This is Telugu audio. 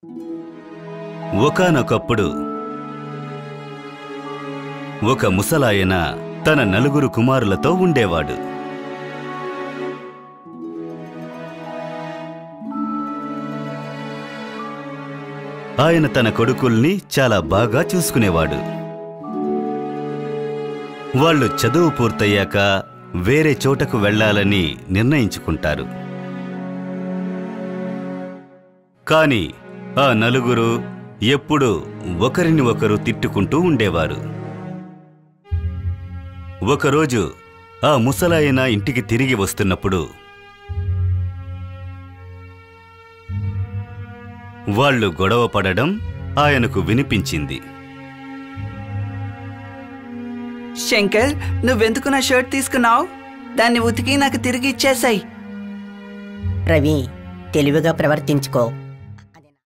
ఒకానొకప్పుడు ఒక ముసలాయన తన నలుగురు కుమారులతో ఉండేవాడు ఆయన తన కొడుకుల్ని చాలా బాగా చూసుకునేవాడు వాళ్ళు చదువు పూర్తయ్యాక వేరే చోటకు వెళ్ళాలని నిర్ణయించుకుంటారు కాని ఆ నలుగురు ఎప్పుడూ ఒకరిని ఒకరు తిట్టుకుంటూ ఉండేవారు ఒకరోజు ఆ ముసలాయన ఇంటికి తిరిగి వస్తున్నప్పుడు వాళ్ళు గొడవ పడడం ఆయనకు వినిపించింది శంకర్ నువ్వెందుకు నా షర్ట్ తీసుకున్నావు దాన్ని ఉతికి నాకు తిరిగి ఇచ్చేసాయి రవి తెలివిగా ప్రవర్తించుకో